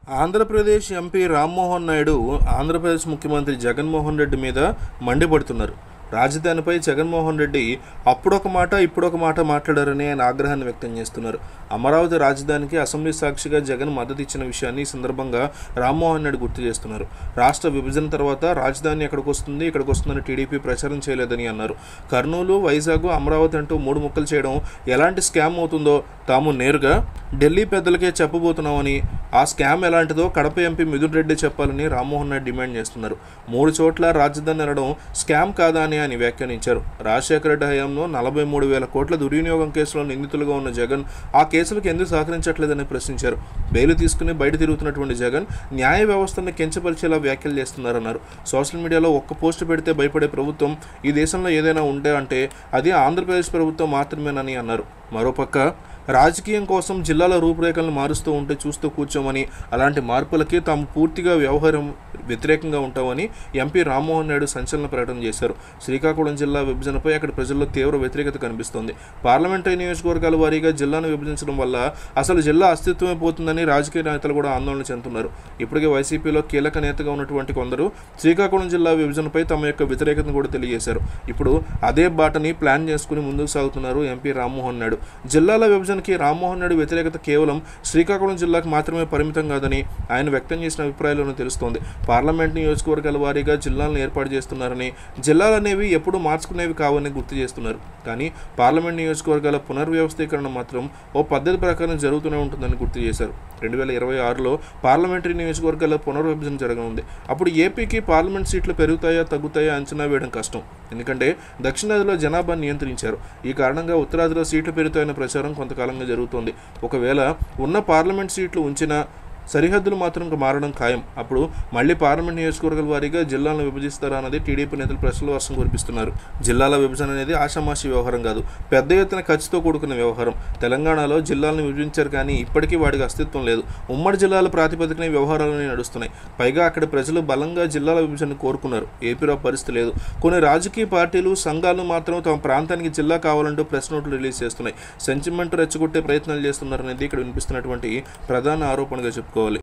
Andhra Pradesh MP Rammohan Naidu Andhra Pradesh ముఖ్యమంత్రి జగన్మోహన్ రెడ్డి మీద మండిపడుతున్నారు రాజధానిపై జగన్మోహన్ రెడ్డి అప్పుడొక మాట ఇప్పుడొక మాట మాట్లాడారని ఆయన ఆగ్రహాన్ని వ్యక్తం చేస్తున్నారు అమరావతి రాజధానికి అసెంబ్లీ సాక్షిగా జగన్ మద్దతు ఇచ్చిన విషయాన్ని ఈ సందర్భంగా రామ్మోహన్ నాయుడు గుర్తు చేస్తున్నారు రాష్ట్ర విభజన తర్వాత రాజధాని ఎక్కడికి వస్తుంది ఇక్కడికి వస్తుందని టీడీపీ ప్రచారం చేయలేదని అన్నారు కర్నూలు వైజాగ్ అమరావతి అంటూ మూడు ముక్కలు చేయడం ఎలాంటి స్కామ్ అవుతుందో తాము నేరుగా ఢిల్లీ పెద్దలకే చెప్పబోతున్నామని ఆ స్కామ్ ఎలాంటిదో కడప ఎంపీ మిథున్ రెడ్డి చెప్పాలని రామ్మోహన్ నాయుడు డిమాండ్ చేస్తున్నారు మూడు చోట్ల రాజధాని అనడం స్కామ్ కాదా అని ఆయన వ్యాఖ్యానించారు రాజశేఖర రెడ్డి హయాంలో నలభై మూడు వేల కోట్ల దుర్వినియోగం కేసులో నిందితులుగా ఉన్న జగన్ ఆ కేసులకు ఎందుకు సహకరించట్లేదని ప్రశ్నించారు బెయిల్ తీసుకుని బయట తిరుగుతున్నటువంటి జగన్ న్యాయ వ్యవస్థను కించపరిచేలా వ్యాఖ్యలు చేస్తున్నారన్నారు సోషల్ మీడియాలో ఒక్క పోస్ట్ పెడితే భయపడే ప్రభుత్వం ఈ దేశంలో ఏదైనా ఉంటే అంటే అది ఆంధ్రప్రదేశ్ ప్రభుత్వం మాత్రమేనని అన్నారు మరోపక్క రాజకీయం కోసం జిల్లాల రూపురేఖలను మారుస్తూ ఉంటే చూస్తూ కూర్చోమని అలాంటి మార్పులకి తాము పూర్తిగా వ్యవహారం వ్యతిరేకంగా ఉంటామని ఎంపీ రామ్మోహన్ నాయుడు సంచలన ప్రకటన చేశారు శ్రీకాకుళం జిల్లా విభజనపై అక్కడ ప్రజల్లో తీవ్ర వ్యతిరేకత కనిపిస్తోంది పార్లమెంటరీ నియోజకవర్గాల వారీగా జిల్లాను విభజించడం వల్ల అసలు జిల్లా అస్తిత్వమే పోతుందని రాజకీయ నేతలు కూడా ఆందోళన చెందుతున్నారు ఇప్పటికే వైసీపీలో కీలక నేతగా ఉన్నటువంటి కొందరు శ్రీకాకుళం జిల్లా విభజనపై తమ యొక్క వ్యతిరేకతను కూడా తెలియజేశారు ఇప్పుడు అదే బాటని ప్లాన్ చేసుకుని ముందుకు సాగుతున్నారు ఎంపీ రామ్మోహన్ నాయుడు జిల్లాల విభజనకి రామ్మోహన్ నాయుడు వ్యతిరేకత కేవలం శ్రీకాకుళం జిల్లాకు మాత్రమే పరిమితం కాదని ఆయన వ్యక్తం చేసిన అభిప్రాయాలను తెలుస్తోంది పార్లమెంట్ నియోజకవర్గాల వారీగా జిల్లాలను ఏర్పాటు చేస్తున్నారని జిల్లాలు అనేవి ఎప్పుడు మార్చుకునేవి కావని గుర్తు చేస్తున్నారు కానీ పార్లమెంట్ నియోజకవర్గాల పునర్వ్యవస్థీకరణ మాత్రం ఓ పద్ధతి ప్రకారం జరుగుతూనే ఉంటుందని గుర్తు చేశారు రెండు వేల ఇరవై ఆరులో పార్లమెంటరీ నియోజకవర్గాల పునర్విభజన జరగనుంది అప్పుడు ఏపీకి పార్లమెంట్ సీట్లు పెరుగుతాయా తగ్గుతాయా అంచనా వేయడం కష్టం ఎందుకంటే దక్షిణాదిలో జనాభా నియంత్రించారు ఈ కారణంగా ఉత్తరాదిలో సీట్లు పెరుగుతాయన్న ప్రచారం కొంతకాలంగా జరుగుతోంది ఒకవేళ ఉన్న పార్లమెంట్ సీట్లు ఉంచినా సరిహద్దులు మాత్రం ఇంకా మారడం ఖాయం అప్పుడు మళ్ళీ పార్లమెంట్ నియోజకవర్గాల వారీగా జిల్లాలను విభజిస్తారా అన్నది టీడీపీ నేతలు ప్రశ్నలు వర్షం కురిపిస్తున్నారు జిల్లాల విభజన అనేది ఆషామాషి వ్యవహారం కాదు పెద్ద ఎత్తున ఖర్చుతో కూడుకున్న వ్యవహారం తెలంగాణలో జిల్లాలను విభజించారు కానీ ఇప్పటికీ వాడికి అస్తిత్వం లేదు ఉమ్మడి జిల్లాల ప్రాతిపదికన ఈ వ్యవహారాలన్నీ నడుస్తున్నాయి పైగా అక్కడ ప్రజలు బలంగా జిల్లాల విభజన కోరుకున్నారు ఏపీలో పరిస్థితి లేదు కొన్ని రాజకీయ పార్టీలు సంఘాలు మాత్రం తమ ప్రాంతానికి జిల్లా కావాలంటూ ప్రెస్ నోట్లు రిలీజ్ చేస్తున్నాయి సెంటిమెంట్ రెచ్చగొట్టే ప్రయత్నాలు చేస్తున్నారనేది ఇక్కడ వినిపిస్తున్నటువంటి ప్రధాన ఆరోపణగా చెప్పుకోవాలి